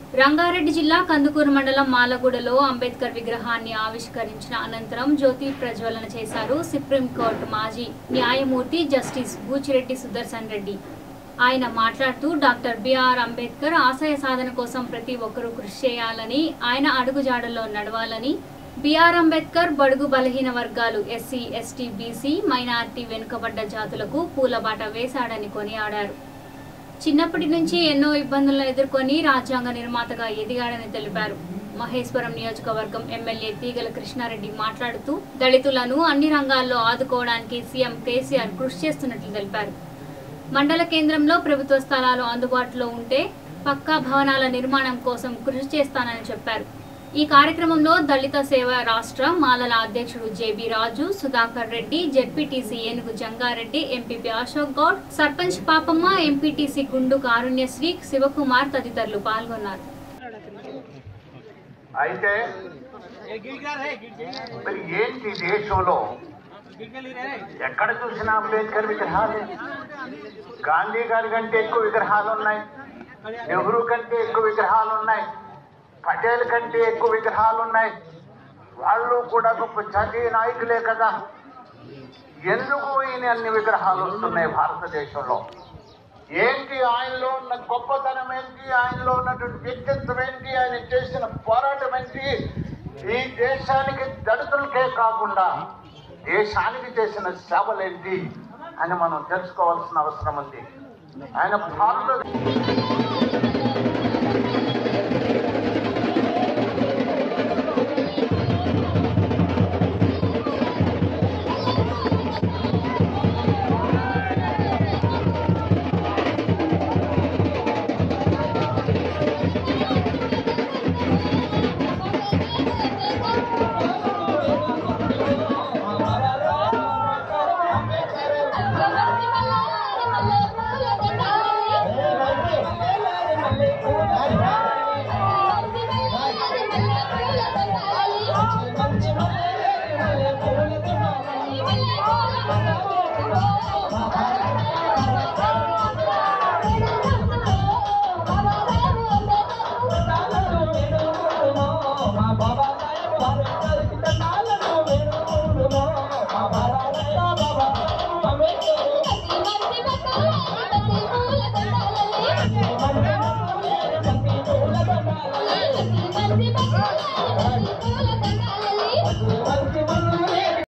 రంగారెడ్డి జిల్లా కందుకూరు మండలం మాలగూడలో అంబేద్కర్ విగ్రహాన్ని ఆవిష్కరించిన అనంతరం జ్యోతి ప్రజ్వలన చేశారు సుప్రీంకోర్టు మాజీ న్యాయమూర్తి జస్టిస్ బూచిరెడ్డి సుదర్శన్ రెడ్డి ఆయన మాట్లాడుతూ డాక్టర్ బిఆర్ అంబేద్కర్ ఆశయ సాధన కోసం ప్రతి ఒక్కరూ కృషి చేయాలని ఆయన అడుగుజాడల్లో నడవాలని బిఆర్ అంబేద్కర్ బడుగు బలహీన వర్గాలు ఎస్సీ ఎస్టీ బీసీ మైనార్టీ వెనుకబడ్డ జాతులకు పూలబాట వేశాడని కొనియాడారు చిన్నప్పటి నుంచి ఎన్నో ఇబ్బందులను ఎదుర్కొని రాజ్యాంగ నిర్మాతగా ఎదిగాడని తెలిపారు మహేశ్వరం నియోజకవర్గం ఎమ్మెల్యే తీగల కృష్ణారెడ్డి మాట్లాడుతూ దళితులను అన్ని రంగాల్లో ఆదుకోవడానికి సీఎం కేసీఆర్ కృషి చేస్తున్నట్లు తెలిపారు మండల కేంద్రంలో ప్రభుత్వ స్థలాలు అందుబాటులో ఉంటే పక్కా భవనాల నిర్మాణం కోసం కృషి చేస్తానని చెప్పారు ఈ కార్యక్రమంలో దళిత సేవ రాష్ట్ర మాలల అధ్యక్షుడు JB Raju Sudhakar Reddy ZPTC Enugu Jangareddy MPP Ashok Goud sarpanch Papamma MPTC Gundu Karunyasri Shivakumar తదితరులు పాల్గొన్నారు అయితే మరి ఏంటి దేశంలో ఎక్కడ చూసినా అంబేద్కర్ విగ్రహాలే గాంధీ గారి కంటే ఎక్కువ విగ్రహాలు ఉన్నాయి నెహ్రూ కంటే ఎక్కువ విగ్రహాలు ఉన్నాయి పటేల్ కంటే ఎక్కువ విగ్రహాలు ఉన్నాయి వాళ్ళు కూడా గొప్ప జాతీయ నాయకులే కదా ఎందుకు ఈయన అన్ని విగ్రహాలు వస్తున్నాయి భారతదేశంలో ఏంటి ఆయనలో ఉన్న గొప్పతనం ఏంటి ఆయనలో ఉన్నటువంటి వ్యక్తిత్వం ఏంటి ఆయన చేసిన పోరాటం ఏంటి ఈ దేశానికి దళితులకే కాకుండా దేశానికి చేసిన సేవలేంటి అని మనం తెలుసుకోవాల్సిన అవసరం ఉంది ఆయన భారత